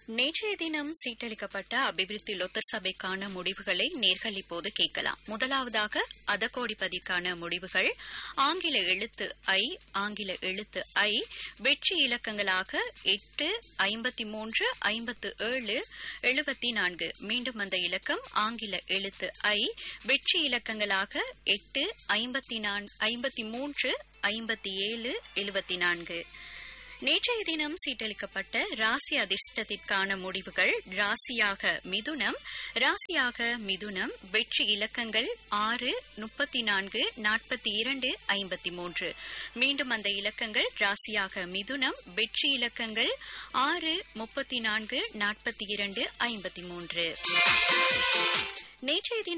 நேற்றைய தினம் சீட்டளிக்கப்பட்ட அபிவிருத்தி லொத்தர் சபைக்கான முடிவுகளை நேர்கள் இப்போது கேட்கலாம் முதலாவதாக அதகோடிப்பதிக்கான முடிவுகள் ஆங்கில எழுத்து ஐ ஆங்கில எழுத்து ஐ வெற்றி இலக்கங்களாக எட்டு ஐம்பத்தி மூன்று ஐம்பத்து ஏழு எழுபத்தி நான்கு மீண்டும் அந்த இலக்கம் ஆங்கில எழுத்து ஐ வெற்றி இலக்கங்களாக எட்டு ஐம்பத்தி ஐம்பத்தி மூன்று ஐம்பத்தி ஏழு எழுபத்தி நான்கு நேற்றைய தினம் சீட்டளிக்கப்பட்ட ராசி அதிர்ஷ்டத்திற்கான முடிவுகள் ராசியாக மிதுனம் ராசியாக மிதுனம் வெற்றி இலக்கங்கள் ஆறு முப்பத்தி நான்கு நாற்பத்தி இரண்டு ஐம்பத்தி மூன்று மீண்டும் அந்த இலக்கங்கள் ராசியாக மிதுனம் வெற்றி இலக்கங்கள் ஆறு முப்பத்தி நான்கு நாற்பத்தி இரண்டு ஐம்பத்தி மூன்று நேற்றைய தினம்